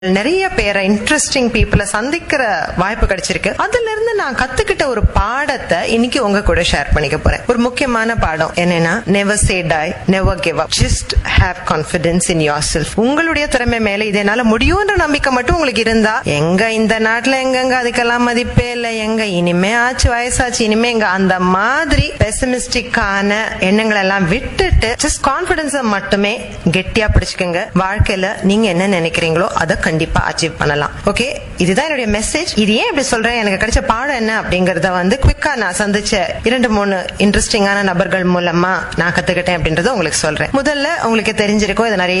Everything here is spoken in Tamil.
நிறைய பேரை இன்ட்ரெஸ்டிங் பீப்புளை சந்திக்கிற வாய்ப்பு கிடைச்சிருக்கு அதுல இருந்து நான் கத்துக்கிட்ட ஒரு பாடத்தை இன்னைக்கு உங்க கூட ஷேர் பண்ணிக்க போறேன் ஒரு முக்கியமான பாடம் என்னன்னா never say die never give up just have confidence in your self உங்களுடைய திறமை மேல இது என்னால முடியும்ன்ற நம்பிக்கை மட்டும் உங்களுக்கு இருந்தா எங்க இந்த நாட்டுல எங்கெங்க அதுக்கெல்லாம் மதிப்பே இல்ல எங்க இனிமே ஆச்சு வயசாச்சு இனிமே எங்க அந்த மாதிரி பெசிமிஸ்டிக்கான எண்ணங்களை எல்லாம் விட்டுட்டு ஜஸ்ட் கான்பிடன்ஸ மட்டுமே கெட்டியா பிடிச்சுக்கோங்க வாழ்க்கையில நீங்க என்ன நினைக்கிறீங்களோ அதை கண்டிப்பா அச்சீவ் பண்ணலாம் ஓகே இதுதான் என்னுடைய மெசேஜ் இது ஏன் இப்படி சொல்றேன் எனக்கு கிடைச்ச பாடம் என்ன அப்படிங்கறத வந்து குவிக்கா நான் சந்திச்ச இரண்டு மூணு இன்ட்ரெஸ்டிங்கான நபர்கள் மூலமா நான் கத்துக்கிட்டேன் அப்படின்றத உங்களுக்கு சொல்றேன் முதல்ல உங்களுக்கு தெரிஞ்சிருக்கும் இது நிறைய